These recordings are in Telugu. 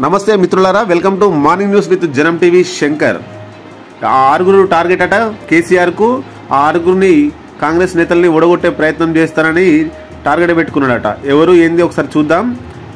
నమస్తే మిత్రులారా welcome to morning news with Janam TV Shankar ఆ ఆరుగురు టార్గెట్ అట కేసీఆర్కు ఆ ఆరుగురిని కాంగ్రెస్ నేతల్ని ఓడగొట్టే ప్రయత్నం చేస్తానని టార్గెట్ పెట్టుకున్నాడట ఎవరు ఏంది ఒకసారి చూద్దాం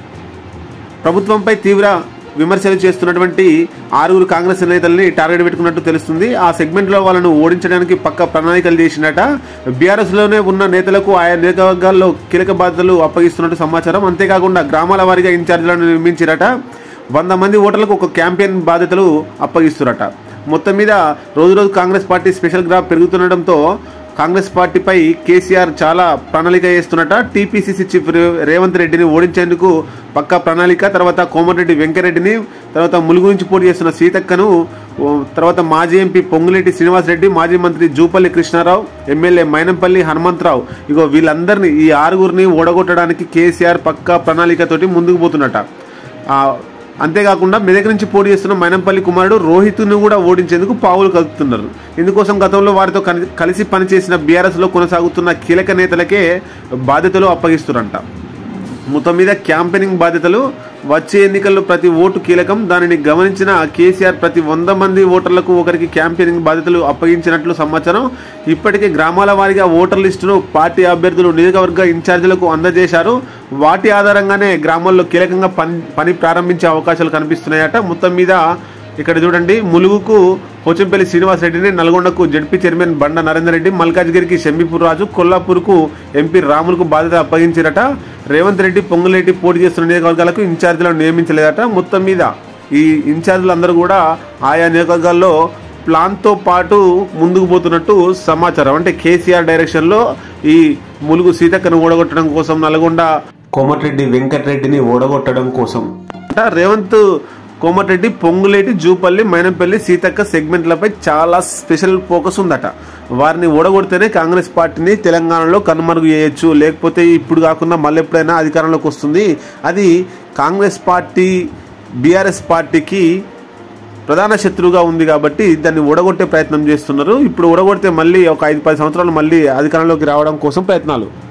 ప్రభుత్వంపై తీవ్ర విమర్శలు చేస్తున్నటువంటి ఆరుగురు కాంగ్రెస్ నేతల్ని టార్గెట్ పెట్టుకున్నట్టు తెలుస్తుంది ఆ సెగ్మెంట్లో వాళ్ళను ఓడించడానికి పక్క ప్రణాళికలు చేసినట బీఆర్ఎస్ లోనే ఉన్న నేతలకు ఆయా నియోజకవర్గాల్లో కీలక బాధ్యతలు అప్పగిస్తున్నట్టు సమాచారం అంతేకాకుండా గ్రామాల వారీగా ఇన్ఛార్జీలను నిర్మించిరట వంద మంది ఓటర్లకు ఒక క్యాంపెయిన్ బాధ్యతలు అప్పగిస్తురట మొత్తం మీద రోజు రోజు కాంగ్రెస్ పార్టీ స్పెషల్ గ్రాఫ్ పెరుగుతుండటంతో కాంగ్రెస్ పార్టీపై కేసీఆర్ చాలా ప్రణాళిక చేస్తున్నట టీపీసీసీ చీఫ్ రే- రేవంత్ రెడ్డిని ఓడించేందుకు పక్కా ప్రణాళిక తర్వాత కోమటిరెడ్డి వెంకరెడ్డిని తర్వాత ములుగు నుంచి పోటీ చేస్తున్న సీతక్కను ఓ, తర్వాత మాజీ ఎంపీ పొంగులేటి శ్రీనివాసరెడ్డి మాజీ మంత్రి జూపల్లి కృష్ణారావు ఎమ్మెల్యే మైనంపల్లి హనుమంతరావు ఇగో వీళ్ళందరినీ ఈ ఆరుగురిని ఓడగొట్టడానికి కేసీఆర్ పక్కా ప్రణాళికతోటి ముందుకు పోతున్నట ఆ, అంతేకాకుండా మెదక్ నుంచి పోటీ చేస్తున్న మైనంపల్లి కుమారుడు రోహిత్ను కూడా ఓడించేందుకు పావులు కలుపుతున్నారు ఇందుకోసం గతంలో వారితో కని- కలిసి పనిచేసిన బీఆర్ఎస్లో కొనసాగుతున్న కీలక నేతలకే బాధ్యతలు అప్పగిస్తురంట మొత్తం మీద క్యాంపెయినింగ్ బాధ్యతలు వచ్చే ఎన్నికల్లో ప్రతి ఓటు కీలకం దానిని గమనించిన కేసీఆర్ ప్రతి వంద మంది ఓటర్లకు ఒకరికి క్యాంపెయినింగ్ బాధ్యతలు అప్పగించినట్లు సమాచారం ఇప్పటికే గ్రామాల వారీగా ఓటర్ లిస్టును పార్టీ అభ్యర్థులు నియోజకవర్గ ఇన్ఛార్జీలకు అందజేశారు వాటి ఆధారంగానే గ్రామాల్లో కీలకంగా పని పని ప్రారంభించే అవకాశాలు కనిపిస్తున్నాయట మొత్తం మీద ఇక్కడ చూడండి ములుగుకు పోచంపల్లి శ్రీనివాసరెడ్డిని నల్గొండకు జడ్పీ చైర్మన్ బండ నరేందర్ రెడ్డి మల్కాజ్గిరికి షంబీపూర్ రాజు కొల్లాపూర్కు ఎంపీ రాములకు బాధ్యత అప్పగించారట రేవంత్ రెడ్డి పొంగులేటి పోటీ చేస్తున్న నియోజకవర్గాలకు ఇన్ఛార్జీలను నియమించలేదట మొత్తం మీద ఈ ఇన్ఛార్జీలందరూ కూడా ఆయా నియోజకవర్గాల్లో ప్లాన్తో పాటు ముందుకు పోతున్నట్టు సమాచారం అంటే కేసీఆర్ డైరెక్షన్లో ఈ ములుగు సీతక్కను ఓడగొట్టడం కోసం నల్గొండ కోమటిరెడ్డి వెంకటరెడ్డిని ఓడగొట్టడం కోసం అంట రేవంత్ కోమటిరెడ్డి పొంగులేటి జూపల్లి మైనంపల్లి సీతక్క సెగ్మెంట్లపై చాలా స్పెషల్ ఫోకస్ ఉందట వారిని ఓడగొడితేనే కాంగ్రెస్ పార్టీని తెలంగాణలో కనుమరుగు చేయొచ్చు లేకపోతే ఇప్పుడు కాకుండా మళ్ళీ ఎప్పుడైనా అధికారంలోకి వస్తుంది అది కాంగ్రెస్ పార్టీ బీఆర్ఎస్ పార్టీకి ప్రధాన శత్రువుగా ఉంది కాబట్టి దాన్ని ఓడగొట్టే ప్రయత్నం చేస్తున్నారు ఇప్పుడు ఓడగొడితే మళ్ళీ ఒక ఐదు పది సంవత్సరాలు మళ్ళీ అధికారంలోకి రావడం కోసం ప్రయత్నాలు